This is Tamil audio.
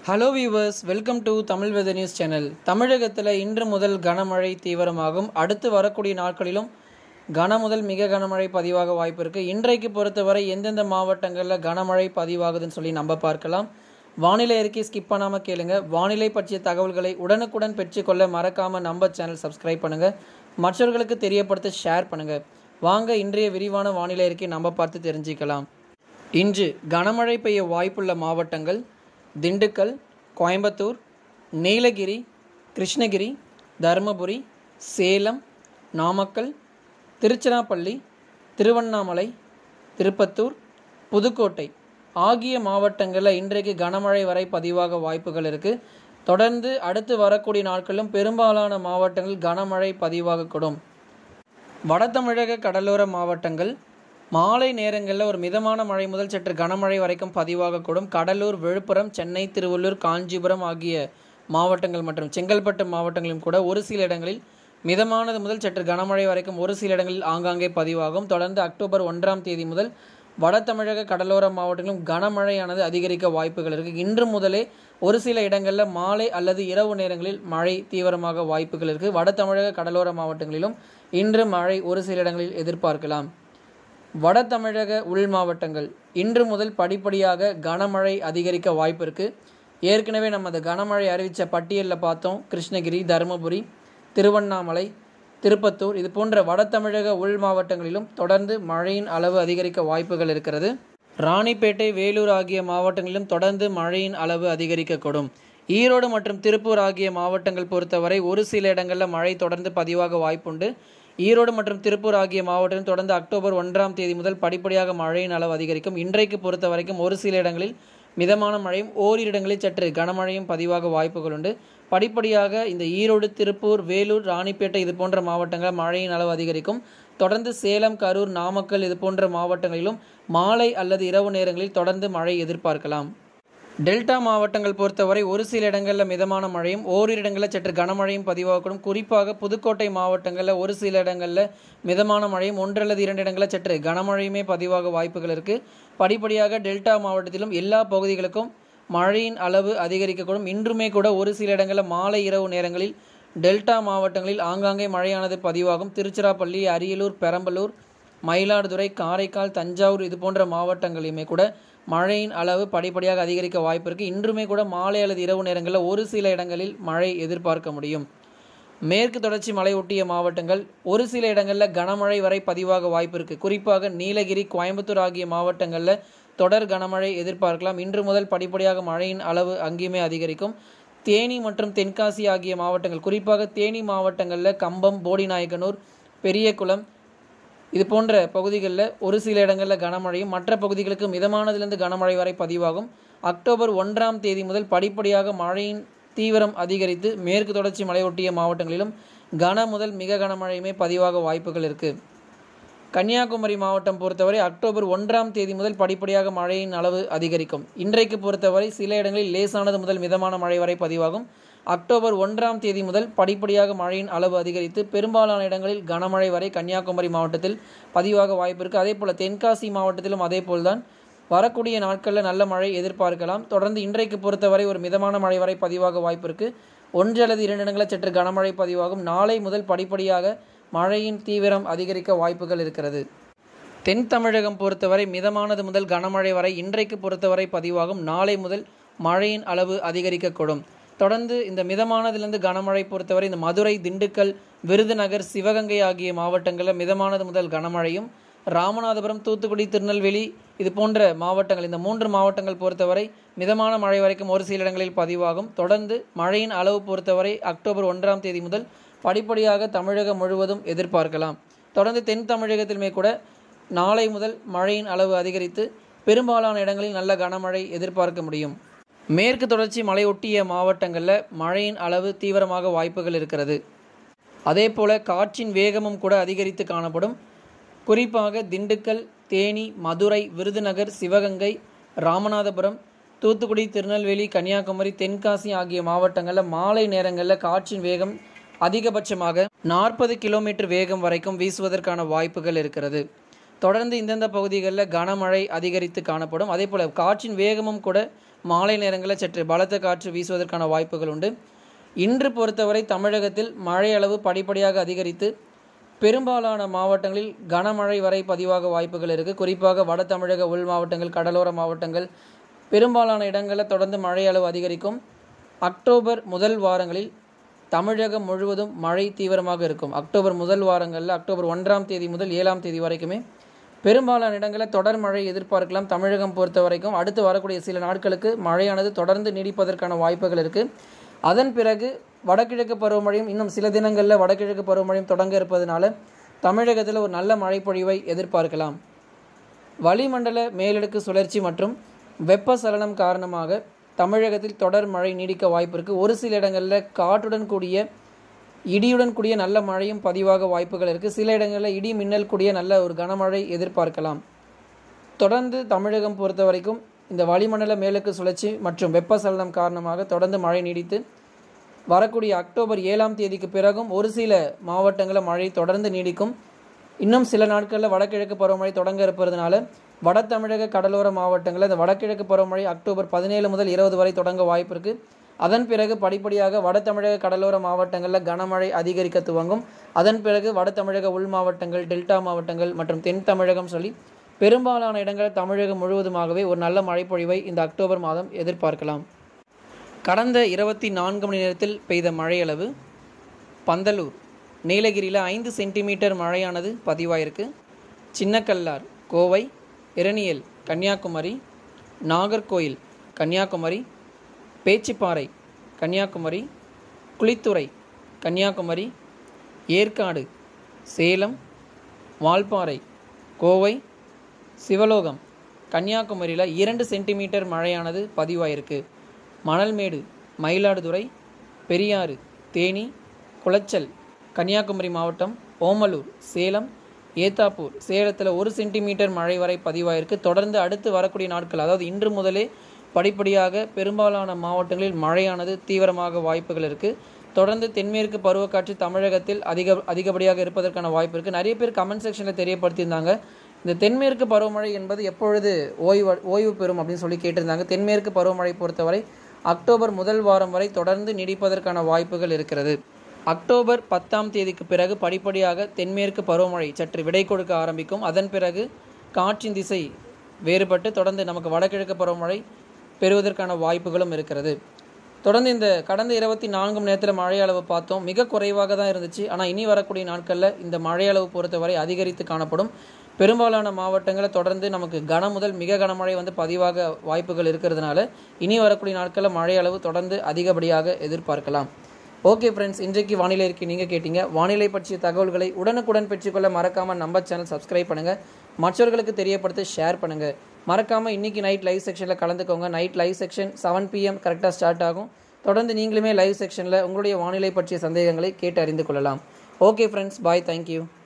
hello viewers welcome to Tamil weather news channel தமிழகத்தில் இன்று முதல் கனமழை தீவிரமாகும் அடுத்து வரக்கூடிய நாட்களிலும் கன முதல் மிக கனமழை பதிவாக வாய்ப்பு இருக்குது இன்றைக்கு பொறுத்தவரை எந்தெந்த மாவட்டங்களில் கனமழை பதிவாகுதுன்னு சொல்லி நம்ம பார்க்கலாம் வானிலை அறிக்கை ஸ்கிப் பண்ணாமல் கேளுங்க வானிலை பற்றிய தகவல்களை உடனுக்குடன் பெற்றுக்கொள்ள மறக்காமல் நம்ம சேனல் சப்ஸ்கிரைப் பண்ணுங்கள் மற்றவர்களுக்கு தெரியப்படுத்த ஷேர் பண்ணுங்கள் வாங்க இன்றைய விரிவான வானிலை அறிக்கை நம்ம பார்த்து தெரிஞ்சுக்கலாம் இன்று கனமழை பெய்ய வாய்ப்புள்ள மாவட்டங்கள் திண்டுக்கல் கோயம்புத்தூர் நீலகிரி கிருஷ்ணகிரி தருமபுரி சேலம் நாமக்கல் திருச்சிராப்பள்ளி திருவண்ணாமலை திருப்பத்தூர் புதுக்கோட்டை ஆகிய மாவட்டங்களில் இன்றைக்கு கனமழை வரை பதிவாக வாய்ப்புகள் இருக்குது தொடர்ந்து அடுத்து வரக்கூடிய நாட்களிலும் பெரும்பாலான மாவட்டங்களில் கனமழை பதிவாகக்கூடும் வட தமிழக கடலோர மாவட்டங்கள் மாலை நேரங்களில் ஒரு மிதமான மழை முதல் சற்று கனமழை வரைக்கும் பதிவாகக்கூடும் கடலூர் விழுப்புரம் சென்னை திருவள்ளூர் காஞ்சிபுரம் ஆகிய மாவட்டங்கள் மற்றும் செங்கல்பட்டு மாவட்டங்களிலும் கூட ஒரு சில இடங்களில் மிதமானது முதல் சற்று கனமழை வரைக்கும் ஒரு சில இடங்களில் ஆங்காங்கே பதிவாகும் தொடர்ந்து அக்டோபர் ஒன்றாம் தேதி முதல் வட தமிழக கடலோர மாவட்டங்களிலும் கனமழையானது அதிகரிக்க வாய்ப்புகள் இருக்குது இன்று முதலே ஒரு சில இடங்களில் மாலை அல்லது இரவு நேரங்களில் மழை தீவிரமாக வாய்ப்புகள் இருக்குது வட தமிழக கடலோர மாவட்டங்களிலும் இன்று மழை ஒரு சில இடங்களில் எதிர்பார்க்கலாம் வட தமிழக உள் மாவட்டங்கள் இன்று முதல் படிப்படியாக கனமழை அதிகரிக்க வாய்ப்பு இருக்குது ஏற்கனவே நம்ம அந்த கனமழை அறிவித்த பட்டியலில் பார்த்தோம் கிருஷ்ணகிரி தருமபுரி திருவண்ணாமலை திருப்பத்தூர் இது போன்ற வட தமிழக உள் மாவட்டங்களிலும் தொடர்ந்து மழையின் அளவு அதிகரிக்க வாய்ப்புகள் இருக்கிறது ராணிப்பேட்டை வேலூர் ஆகிய மாவட்டங்களிலும் தொடர்ந்து மழையின் அளவு அதிகரிக்கக்கூடும் ஈரோடு மற்றும் திருப்பூர் ஆகிய மாவட்டங்கள் பொறுத்தவரை ஒரு சில இடங்களில் மழை தொடர்ந்து பதிவாக வாய்ப்புண்டு ஈரோடு மற்றும் திருப்பூர் ஆகிய மாவட்டங்களில் தொடர்ந்து அக்டோபர் ஒன்றாம் தேதி முதல் படிப்படியாக மழையின் அளவு அதிகரிக்கும் இன்றைக்கு பொறுத்த வரைக்கும் ஒரு சில இடங்களில் மிதமான மழையும் ஓரிரு இடங்களில் சற்று கனமழையும் பதிவாக வாய்ப்புகள் உண்டு படிப்படியாக இந்த ஈரோடு திருப்பூர் வேலூர் ராணிப்பேட்டை இது போன்ற மாவட்டங்களில் மழையின் அளவு அதிகரிக்கும் தொடர்ந்து சேலம் கரூர் நாமக்கல் இது போன்ற மாவட்டங்களிலும் மாலை அல்லது இரவு நேரங்களில் தொடர்ந்து மழை எதிர்பார்க்கலாம் டெல்டா மாவட்டங்கள் பொறுத்தவரை ஒரு சில இடங்களில் மிதமான மழையும் ஓரிரு இடங்களில் சற்று கனமழையும் பதிவாகக்கூடும் குறிப்பாக புதுக்கோட்டை மாவட்டங்களில் ஒரு சில இடங்களில் மிதமான மழையும் ஒன்று அல்லது இரண்டு இடங்களில் சற்று கனமழையுமே பதிவாக வாய்ப்புகள் இருக்குது படிப்படியாக டெல்டா மாவட்டத்திலும் எல்லா பகுதிகளுக்கும் மழையின் அளவு அதிகரிக்கக்கூடும் இன்றுமே கூட ஒரு சில இடங்களில் மாலை இரவு நேரங்களில் டெல்டா மாவட்டங்களில் ஆங்காங்கே மழையானது பதிவாகும் திருச்சிராப்பள்ளி அரியலூர் பெரம்பலூர் மயிலாடுதுறை காரைக்கால் தஞ்சாவூர் இது போன்ற மாவட்டங்களிலுமே கூட மழையின் அளவு படிப்படியாக அதிகரிக்க வாய்ப்பு இருக்குது இன்றுமே கூட மாலை அல்லது இரவு நேரங்களில் ஒரு சில இடங்களில் மழை எதிர்பார்க்க முடியும் மேற்கு தொடர்ச்சி மலை ஒட்டிய மாவட்டங்கள் ஒரு சில இடங்களில் கனமழை வரை பதிவாக வாய்ப்பு இருக்குது குறிப்பாக நீலகிரி கோயம்புத்தூர் ஆகிய மாவட்டங்களில் தொடர் கனமழை எதிர்பார்க்கலாம் இன்று முதல் படிப்படியாக மழையின் அளவு அங்கேயுமே அதிகரிக்கும் தேனி மற்றும் தென்காசி ஆகிய மாவட்டங்கள் குறிப்பாக தேனி மாவட்டங்களில் கம்பம் போடிநாயக்கனூர் பெரியகுளம் இது போன்ற பகுதிகளில் ஒரு சில இடங்களில் கனமழையும் மற்ற பகுதிகளுக்கு மிதமானதிலிருந்து கனமழை வரை பதிவாகும் அக்டோபர் ஒன்றாம் தேதி முதல் படிப்படியாக மழையின் தீவிரம் அதிகரித்து மேற்கு தொடர்ச்சி மலையொட்டிய மாவட்டங்களிலும் கன முதல் மிக கனமழையுமே பதிவாக வாய்ப்புகள் இருக்குது கன்னியாகுமரி மாவட்டம் பொறுத்தவரை அக்டோபர் ஒன்றாம் தேதி முதல் படிப்படியாக மழையின் அளவு அதிகரிக்கும் இன்றைக்கு பொறுத்தவரை சில இடங்களில் லேசானது முதல் மிதமான மழை வரை பதிவாகும் அக்டோபர் ஒன்றாம் தேதி முதல் படிப்படியாக மழையின் அளவு அதிகரித்து பெரும்பாலான இடங்களில் கனமழை வரை கன்னியாகுமரி மாவட்டத்தில் பதிவாக வாய்ப்பு இருக்குது அதே போல் தென்காசி மாவட்டத்திலும் அதே போல்தான் வரக்கூடிய நாட்களில் நல்ல மழை எதிர்பார்க்கலாம் தொடர்ந்து இன்றைக்கு பொறுத்தவரை ஒரு மிதமான மழை வரை பதிவாக வாய்ப்பு இருக்குது ஒன்று அல்லது இரண்டு இடங்களில் சற்று கனமழை பதிவாகும் நாளை முதல் படிப்படியாக மழையின் தீவிரம் அதிகரிக்க வாய்ப்புகள் இருக்கிறது தென் தமிழகம் பொறுத்தவரை மிதமானது முதல் கனமழை வரை இன்றைக்கு பொறுத்தவரை பதிவாகும் நாளை முதல் மழையின் அளவு அதிகரிக்கக்கூடும் தொடர்ந்து இந்த மிதமானதிலிருந்து கனமழை பொறுத்தவரை இந்த மதுரை திண்டுக்கல் விருதுநகர் சிவகங்கை ஆகிய மாவட்டங்களில் மிதமானது முதல் கனமழையும் ராமநாதபுரம் தூத்துக்குடி திருநெல்வேலி இது போன்ற மாவட்டங்கள் இந்த மூன்று மாவட்டங்கள் பொறுத்தவரை மிதமான மழை வரைக்கும் ஒரு சில இடங்களில் பதிவாகும் தொடர்ந்து மழையின் அளவு பொறுத்தவரை அக்டோபர் ஒன்றாம் தேதி முதல் படிப்படியாக தமிழகம் முழுவதும் எதிர்பார்க்கலாம் தொடர்ந்து தென் தமிழகத்திலுமே கூட நாளை முதல் மழையின் அளவு அதிகரித்து பெரும்பாலான இடங்களில் நல்ல கனமழை எதிர்பார்க்க முடியும் மேற்கு தொடர்ச்சி மலையொட்டிய மாவட்டங்களில் மழையின் அளவு தீவிரமாக வாய்ப்புகள் இருக்கிறது அதே போல் காற்றின் வேகமும் கூட அதிகரித்து காணப்படும் குறிப்பாக திண்டுக்கல் தேனி மதுரை விருதுநகர் சிவகங்கை ராமநாதபுரம் தூத்துக்குடி திருநெல்வேலி கன்னியாகுமரி தென்காசி ஆகிய மாவட்டங்களில் மாலை நேரங்களில் காற்றின் வேகம் அதிகபட்சமாக நாற்பது கிலோமீட்டர் வேகம் வரைக்கும் வீசுவதற்கான வாய்ப்புகள் இருக்கிறது தொடர்ந்து இந்தந்த பகுதிகளில் கனமழை அதிகரித்து காணப்படும் அதே போல் காற்றின் வேகமும் கூட மாலை நேரங்களில் சற்று பலத்த காற்று வீசுவதற்கான வாய்ப்புகள் உண்டு இன்று பொறுத்தவரை தமிழகத்தில் மழை அளவு படிப்படியாக அதிகரித்து பெரும்பாலான மாவட்டங்களில் கனமழை வரை பதிவாக வாய்ப்புகள் இருக்குது குறிப்பாக வட தமிழக உள் மாவட்டங்கள் கடலோர மாவட்டங்கள் பெரும்பாலான இடங்களில் தொடர்ந்து மழை அளவு அதிகரிக்கும் அக்டோபர் முதல் வாரங்களில் தமிழகம் முழுவதும் மழை தீவிரமாக இருக்கும் அக்டோபர் முதல் வாரங்களில் அக்டோபர் ஒன்றாம் தேதி முதல் ஏழாம் தேதி வரைக்குமே பெரும்பாலான இடங்களில் தொடர் மழை எதிர்பார்க்கலாம் தமிழகம் பொறுத்த வரைக்கும் அடுத்து வரக்கூடிய சில நாட்களுக்கு மழையானது தொடர்ந்து நீடிப்பதற்கான வாய்ப்புகள் இருக்குது அதன் பிறகு வடகிழக்கு பருவமழையும் இன்னும் சில தினங்களில் வடகிழக்கு பருவமழையும் தொடங்க இருப்பதனால தமிழகத்தில் ஒரு நல்ல மழைப்பொழிவை எதிர்பார்க்கலாம் வளிமண்டல மேலடுக்கு சுழற்சி மற்றும் வெப்பசலனம் காரணமாக தமிழகத்தில் தொடர் மழை நீடிக்க வாய்ப்பு இருக்குது ஒரு சில இடங்களில் காற்றுடன் கூடிய இடியுடன் கூடிய நல்ல மழையும் பதிவாக வாய்ப்புகள் இருக்குது சில இடங்களில் இடி மின்னல் கூடிய நல்ல ஒரு கனமழை எதிர்பார்க்கலாம் தொடர்ந்து தமிழகம் பொறுத்த வரைக்கும் இந்த வளிமண்டல மேலக்கு சுழற்சி மற்றும் வெப்பசலனம் காரணமாக தொடர்ந்து மழை நீடித்து வரக்கூடிய அக்டோபர் ஏழாம் தேதிக்கு பிறகும் ஒரு சில மாவட்டங்களில் மழை தொடர்ந்து நீடிக்கும் இன்னும் சில நாட்களில் வடகிழக்கு பருவமழை தொடங்க இருப்பதனால வட தமிழக கடலோர மாவட்டங்களில் இந்த வடகிழக்கு பருவமழை அக்டோபர் பதினேழு முதல் இருபது வரை தொடங்க வாய்ப்பு இருக்குது அதன் பிறகு படிப்படியாக வட தமிழக கடலோர மாவட்டங்களில் கனமழை அதிகரிக்க துவங்கும் அதன் பிறகு வட தமிழக உள் மாவட்டங்கள் டெல்டா மாவட்டங்கள் மற்றும் தென் தமிழகம் சொல்லி பெரும்பாலான இடங்களில் தமிழகம் முழுவதுமாகவே ஒரு நல்ல மழைப்பொழிவை இந்த அக்டோபர் மாதம் எதிர்பார்க்கலாம் கடந்த இருபத்தி நான்கு மணி நேரத்தில் பெய்த மழையளவு பந்தலூர் நீலகிரியில் ஐந்து சென்டிமீட்டர் மழையானது பதிவாயிருக்கு சின்னக்கல்லார் கோவை இரணியல் கன்னியாகுமரி நாகர்கோயில் கன்னியாகுமரி பேச்சிப்பாறை கன்னியாகுமரி குளித்துறை கன்னியாகுமரி ஏற்காடு சேலம் வால்பாறை கோவை சிவலோகம் கன்னியாகுமரியில் இரண்டு சென்டிமீட்டர் மழையானது பதிவாயிருக்கு மணல்மேடு மயிலாடுதுறை பெரியாறு தேனி குளச்சல் கன்னியாகுமரி மாவட்டம் ஓமலூர் சேலம் ஏத்தாப்பூர் சேலத்தில் ஒரு சென்டிமீட்டர் மழை வரை பதிவாயிருக்கு தொடர்ந்து அடுத்து வரக்கூடிய நாட்கள் அதாவது இன்று முதலே படிப்படியாக பெரும்பாலான மாவட்டங்களில் மழையானது தீவிரமாக வாய்ப்புகள் இருக்குது தொடர்ந்து தென்மேற்கு பருவக்காற்று தமிழகத்தில் அதிக அதிகப்படியாக இருப்பதற்கான வாய்ப்பு இருக்குது நிறைய பேர் கமெண்ட் செக்ஷனில் தெரியப்படுத்தியிருந்தாங்க இந்த தென்மேற்கு பருவமழை என்பது எப்பொழுது ஓய்வு ஓய்வு பெறும் அப்படின்னு சொல்லி கேட்டிருந்தாங்க தென்மேற்கு பருவமழை பொறுத்தவரை அக்டோபர் முதல் வாரம் வரை தொடர்ந்து நீடிப்பதற்கான வாய்ப்புகள் இருக்கிறது அக்டோபர் பத்தாம் தேதிக்கு பிறகு படிப்படியாக தென்மேற்கு பருவமழை சற்று விடை கொடுக்க ஆரம்பிக்கும் அதன் பிறகு காற்றின் திசை வேறுபட்டு தொடர்ந்து நமக்கு வடகிழக்கு பருவமழை பெறுவதற்கான வாய்ப்புகளும் இருக்கிறது தொடர்ந்து இந்த கடந்த இருபத்தி நான்கு மணி நேரத்தில் மழை அளவு பார்த்தோம் மிக குறைவாக தான் இருந்துச்சு ஆனால் இனி வரக்கூடிய நாட்களில் இந்த மழை அளவு பொறுத்தவரை அதிகரித்து காணப்படும் பெரும்பாலான மாவட்டங்களில் தொடர்ந்து நமக்கு கன முதல் மிக கனமழை வந்து பதிவாக வாய்ப்புகள் இருக்கிறதுனால இனி வரக்கூடிய நாட்களில் மழை அளவு தொடர்ந்து அதிகப்படியாக எதிர்பார்க்கலாம் ஓகே ஃப்ரெண்ட்ஸ் இன்றைக்கு வானிலை இருக்கி நீங்கள் கேட்டீங்க வானிலை பற்றிய தகவல்களை உடனுக்குடன் பெற்றுக்கொள்ள மறக்காமல் நம்ம சேனல் சப்ஸ்கிரைப் பண்ணுங்கள் மற்றவர்களுக்கு தெரியப்படுத்த ஷேர் பண்ணுங்கள் மறக்காமல் இன்றைக்கி நைட் லைவ் செக்ஷனில் கலந்துக்கோங்க night live section seven PM கரெக்டாக ஸ்டார்ட் ஆகும் தொடர்ந்து நீங்களுமே லைவ் செக்ஷனில் உங்களுடைய வானிலை பற்றிய சந்தேகங்களை கேட்டு அறிந்து கொள்ளலாம் ஓகே ஃப்ரெண்ட்ஸ் பாய் தேங்க்யூ